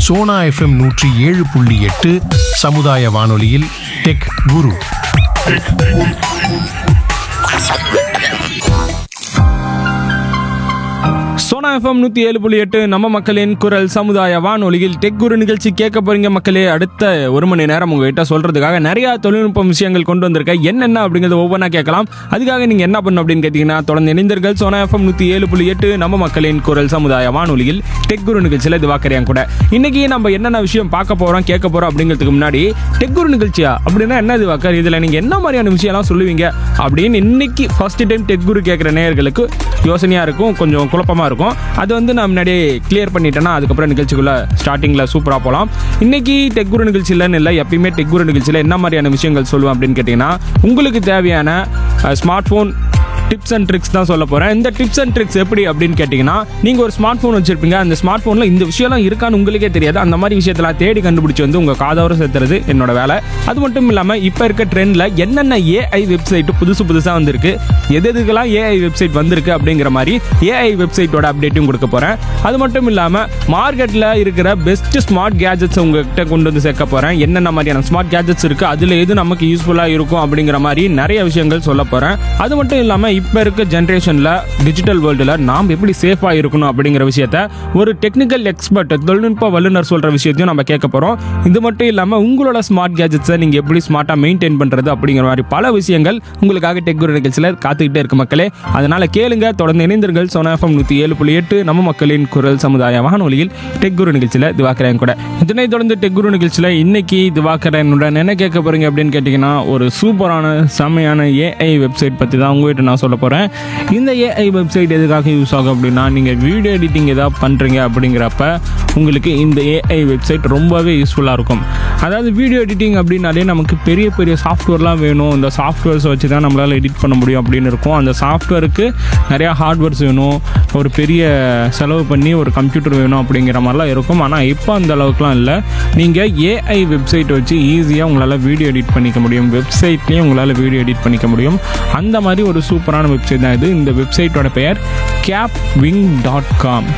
Sona FM நூற்றி ஏழு புள்ளி எட்டு சமுதாய வானொலியில் டெக் குரு சோனா எஃப்எம் நூற்றி ஏழு புள்ளி எட்டு நம்ம மக்களின் குரல் சமுதாய வானொலியில் டெக் குரு நிகழ்ச்சி கேட்க போறீங்க மக்களே அடுத்த ஒரு மணி நேரம் உங்ககிட்ட சொல்றதுக்காக நிறைய தொழில்நுட்ப விஷயங்கள் கொண்டு வந்திருக்கேன் என்னென்ன அப்படிங்கிறத ஒவ்வொன்றா கேட்கலாம் அதுக்காக நீங்க என்ன பண்ணணும் அப்படின்னு கேட்டீங்கன்னா தொடர்ந்து இணைந்தர்கள் சோனா எஃப்எம் நூற்றி ஏழு புள்ளி எட்டு நம்ம மக்களின் குரல் சமுதாய வானொலியில் டெக் குரு நிகழ்ச்சியில் இது வாக்கறியான் கூட இன்னைக்கு நம்ம என்னென்ன விஷயம் பார்க்க போறோம் கேட்க போறோம் அப்படிங்கிறதுக்கு முன்னாடி டெக் குரு நிகழ்ச்சியா அப்படின்னா என்ன இது வாக்கர் இதுல நீங்க என்ன மாதிரியான விஷயம்லாம் சொல்லுவீங்க அப்படின்னு இன்னைக்கு ஃபர்ஸ்ட் டைம் டெக் குரு கேட்குற நேயர்களுக்கு யோசனையா இருக்கும் கொஞ்சம் குழப்பமா இருக்கும் அது வந்து நான் முன்னாடியே கிளியர் பண்ணிட்டேன்னா அதுக்கப்புறம் நிகழ்ச்சிக்குள்ள ஸ்டார்டிங்ல சூப்பரா போகலாம் இன்னைக்கு டெக் குரு நிகழ்ச்சியிலன்னு இல்லை எப்பயுமே டெக் குரு நிகழ்ச்சியில் என்ன மாதிரியான விஷயங்கள் சொல்லுவேன் அப்படின்னு கேட்டிங்கன்னா உங்களுக்கு தேவையான smart phone tips and tricks தான் சொல்ல போகிறேன் இந்த டிப்ஸ் அண்ட் ட்ரிக்ஸ் எப்படி அப்படின்னு கேட்டிங்கன்னா நீங்கள் ஒரு ஸ்மார்ட் ஃபோன் வச்சிருப்பீங்க அந்த ஸ்மார்ட் ஃபோனில் இந்த விஷயம்லாம் இருக்கான்னு உங்களுக்கே தெரியாது அந்த மாதிரி விஷயத்தெல்லாம் தேடி கண்டுபிடிச்சி வந்து உங்கள் காதோர சேர்த்துறது என்னோட வேலை அது மட்டும் இல்லாமல் இப்போ இருக்க ட்ரெண்டில் என்னென்ன ஏஐ வெப்சைட் புதுசு புதுசாக வந்திருக்கு எது எதுக்கெல்லாம் ஏஐ வெப்சைட் வந்திருக்கு அப்படிங்கிற மாதிரி ஏஐ வெப்சைட்டோட அப்டேட்டும் கொடுக்க போகிறேன் அது மட்டும் இல்லாமல் மார்க்கெட்டில் இருக்கிற பெஸ்ட் ஸ்மார்ட் கேஜெட்ஸ் உங்ககிட்ட கொண்டு வந்து சேர்க்க போகிறேன் என்னென்ன மாதிரியான ஸ்மார்ட் கேஜெட்ஸ் இருக்குது அதில் எது நமக்கு யூஸ்ஃபுல்லாக இருக்கும் அப்படிங்கிற மாதிரி நிறைய விஷயங்கள் சொல்ல போகிறேன் அது மட்டும் இல்லாமல் இப்போ இருக்க ஜென்ரேஷனில் டிஜிட்டல் வேர்ல்டில் நாம் எப்படி சேஃபாக இருக்கணும் அப்படிங்கிற விஷயத்த ஒரு டெக்னிக்கல் எக்ஸ்பர்ட் தொழில்நுட்ப வல்லுநர் சொல்கிற விஷயத்தையும் நம்ம கேட்க போகிறோம் இது மட்டும் இல்லாமல் உங்களோட ஸ்மார்ட் கேஜெட்ஸை நீங்கள் எப்படி ஸ்மார்ட்டாக மெயின்டைன் பண்ணுறது அப்படிங்கிற மாதிரி பல விஷயங்கள் உங்களுக்காக டெக் குரு நிகழ்ச்சியில் காத்துக்கிட்டே இருக்கு மக்களே அதனால் கேளுங்க தொடர்ந்து இணைந்தீர்கள் சோனா எஃப்எம் நூற்றி ஏழு புள்ளி எட்டு நம்ம மக்களின் குரல் சமுதாய வானொலியில் டெக் குரு நிகழ்ச்சியில் திவாகரன் கூட இதனை தொடர்ந்து டெக் குரு நிகழ்ச்சியில் இன்னைக்கு திவாகரனுடன் என்ன கேட்க போறீங்க அப்படின்னு கேட்டிங்கன்னா ஒரு சூப்பரான செம்மையான ஏஐ வெப்சைட் பற்றி தான் உங்ககிட்ட நான் சொல்ல போகிறேன் இந்த ஏஐ வெப்சைட் எதுக்காக யூஸ் ஆகும் அப்படின்னா நீங்கள் வீடியோ எடிட்டிங் ஏதாவது பண்ணுறீங்க அப்படிங்கிறப்ப உங்களுக்கு இந்த ஏஐ வெப்சைட் ரொம்பவே யூஸ்ஃபுல்லாக இருக்கும் அதாவது வீடியோ எடிட்டிங் அப்படின்னாலே நமக்கு பெரிய பெரிய சாஃப்ட்வேர்லாம் வேணும் இந்த சாஃப்ட்வேர்ஸை வச்சு தான் நம்மளால் எடிட் பண்ண முடியும் அப்படின்னு இருக்கும் அந்த சாஃப்ட்வேருக்கு நிறையா ஹார்ட்வேர்ஸ் வேணும் ஒரு பெரிய செலவு பண்ணி ஒரு கம்ப்யூட்டர் வேணும் அப்படிங்கிற மாதிரிலாம் இருக்கும் ஆனால் இப்போ அந்த அளவுக்குலாம் இல்லை நீங்கள் ஏஐ வெப்சைட் வச்சு ஈஸியாக உங்களால் வீடியோ எடிட் பண்ணிக்க முடியும் வெப்சைட்லேயும் உங்களால் வீடியோ எடிட் பண்ணிக்க முடியும் அந்த மாதிரி ஒரு சூப்பரான வெப்சைட் தான் இது இந்த வெப்சைட்டோட பெயர் gap wing dot com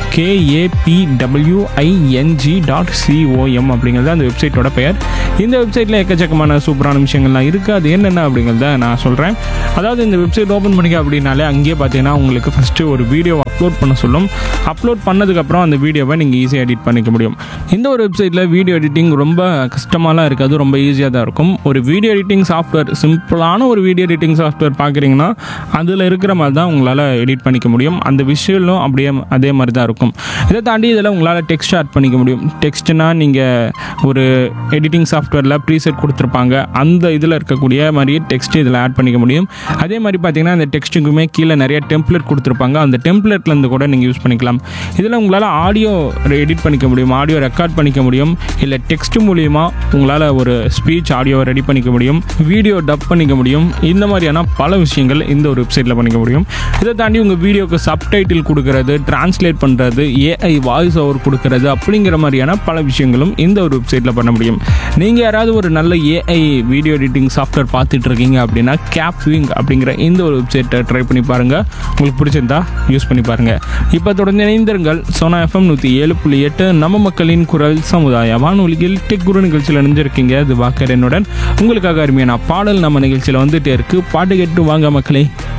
கேஏபிடபிள்யூஐஎன்ஜி dot COM அப்படிங்கிறது அந்த வெப்சைட்டோட பெயர் இந்த வெப்சைட்டில் எக்கச்சக்கமான சூப்பரான விஷயங்கள்லாம் இருக்குது அது என்னென்ன அப்படிங்கிறத நான் சொல்கிறேன் அதாவது இந்த வெப்சைட் ஓப்பன் பண்ணிக்க அப்படின்னாலே அங்கேயே பார்த்தீங்கன்னா உங்களுக்கு ஃபஸ்ட்டு ஒரு வீடியோ அப்லோட் பண்ண சொல்லும் அப்லோட் பண்ணதுக்கப்புறம் அந்த வீடியோவை நீங்கள் ஈஸியாக எடிட் பண்ணிக்க முடியும் இந்த ஒரு வெப்சைட்டில் வீடியோ எடிட்டிங் ரொம்ப கஷ்டமாலாம் இருக்காது ரொம்ப ஈஸியாக தான் இருக்கும் ஒரு வீடியோ எடிட்டிங் சாஃப்ட்வேர் சிம்பிளான ஒரு வீடியோ எடிட்டிங் சாஃப்ட்வேர் பார்க்குறீங்கன்னா அதில் இருக்கிற மாதிரி தான் உங்களால் எடிட் பண்ணிக்க முடியும் அந்த விஷயம் அப்படியே அதே மாதிரி தான் இருக்கும் இதை தாண்டி இதில் உங்களால் டெக்ஸ்ட் ஆட் பண்ணிக்க முடியும் டெக்ஸ்ட்னா நீங்கள் ஒரு எடிட்டிங் சாஃப்ட்வேரில் ப்ரீசெட் கொடுத்துருப்பாங்க அந்த இதில் இருக்கக்கூடிய மாதிரியே டெக்ஸ்ட் இதில் ஆட் பண்ணிக்க முடியும் அதே மாதிரி பார்த்தீங்கன்னா அந்த டெக்ஸ்ட்டுக்குமே கீழே நிறைய டெம்ப்ளேட் கொடுத்துருப்பாங்க அந்த டெம்ப்ளேட்லேருந்து கூட நீங்கள் யூஸ் பண்ணிக்கலாம் இதில் உங்களால் ஆடியோ எடிட் பண்ணிக்க முடியும் ஆடியோ ரெக்கார்ட் பண்ணிக்க முடியும் இல்லை டெக்ஸ்ட் மூலியமா உங்களால் ஒரு ஸ்பீச் ஆடியோவை ரெடி பண்ணிக்க முடியும் வீடியோ டப் பண்ணிக்க முடியும் இந்த மாதிரியான பல விஷயங்கள் இந்த ஒரு வெப்சைட்டில் பண்ணிக்க முடியும் இதை தாண்டி உங்கள் வீடியோக்கு சப்டைட்டில் கொடுக்கறது டிரான்ஸ்லேட் பண்ணுறது ஏஐ வாய்ஸ் ஓவர் கொடுக்கறது அப்படிங்கிற மாதிரியான பல விஷயங்களும் இந்த ஒரு வெப்சைட்டில் பண்ண முடியும் நீங்கள் யாராவது ஒரு நல்ல ஏஐ வீடியோ எடிட்டிங் சாஃப்ட்வேர் பார்த்துட்டு இருக்கீங்க அப்படின்னா கேப்விங் அப்படிங்கிற இந்த ஒரு வெப்சைட்டை ட்ரை பண்ணி பாருங்கள் உங்களுக்கு பிடிச்சிருந்தா யூஸ் பண்ணி பாருங்கள் இப்போ தொடர்ந்து இணைந்திருங்கள் சோனா எஃப்எம் நூற்றி ஏழு புள்ளி எட்டு நம்ம மக்களின் குரல் சமுதாய வானொலியில் டெக் குரு நிகழ்ச்சியில் இணைஞ்சிருக்கீங்க இது வாக்கர் என்னுடன் உங்களுக்காக அருமையான பாடல் நம்ம நிகழ்ச்சியில் வந்துட்டே இருக்கு பாட்டு கேட்டு வாங்க மக்களே